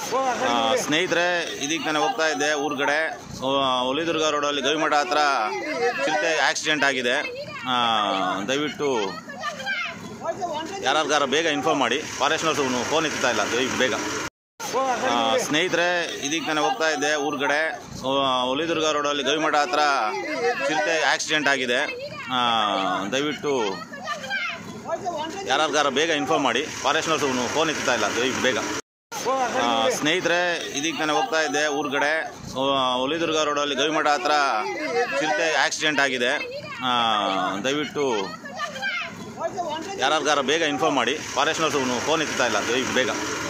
ಆ, ಸ್ನೇಹಿತರೆ ಇದೀಗ ನಾನು ಹೋಗ್ತಾ ಇದ್ದೆ ಊರ ಕಡೆ ಹುಲಿದುರ್ಗ ರೋಡಲ್ಲಿ ಗವಿಮಠ ಹತ್ರ ಚಿರತೆ ಆಕ್ಸಿಡೆಂಟ್ ಆಗಿದೆ ಆ, ದಯವಿಟ್ಟು ಯಾರ್ಯಾರಿಗಾರ ಬೇಗ ಇನ್ಫಾರ್ಮ್ ಮಾಡಿ ಫಾರೆಸ್ಟ್ನವ್ರು ಫೋನ್ ಎತ್ತಾ ಇಲ್ಲ ದಯವಿಟ್ಟು ಬೇಗ ಆ, ಸ್ನೇಹಿತರೆ ಇದೀಗ ನಾನು ಹೋಗ್ತಾ ಇದ್ದೆ ಊರ ಕಡೆ ಹುಲಿದುರ್ಗ ರೋಡಲ್ಲಿ ಗವಿಮಠ ಹತ್ರ ಚಿರತೆ ಆಕ್ಸಿಡೆಂಟ್ ಆಗಿದೆ ಆ, ದಯವಿಟ್ಟು ಯಾರ್ಯಾರಿಗಾರ ಬೇಗ ಇನ್ಫಾರ್ಮ್ ಮಾಡಿ ಫಾರೆಸ್ಟ್ನವ್ರು ಫೋನ್ ಎತ್ತಾ ಇಲ್ಲ ದಯವಿಟ್ಟು ಬೇಗ ಆ, ಸ್ನೇಹಿತರೆ ಇದೀಗ ನಾನು ಹೋಗ್ತಾ ಇದ್ದೆ ಊರ ಕಡೆ ಹುಲಿದುರ್ಗ ರೋಡಲ್ಲಿ ಗವಿಮಠ ಹತ್ರ ಚಿರತೆ ಆಕ್ಸಿಡೆಂಟ್ ಆಗಿದೆ ಆ, ದಯವಿಟ್ಟು ಯಾರ್ಯಾರಿಗಾರ ಬೇಗ ಇನ್ಫಾರ್ಮ್ ಮಾಡಿ ಫಾರೆಸ್ಟ್ನವ್ರು ಫೋನ್ ಎತ್ತಾ ಇಲ್ಲ ದಯವಿಟ್ಟು ಬೇಗ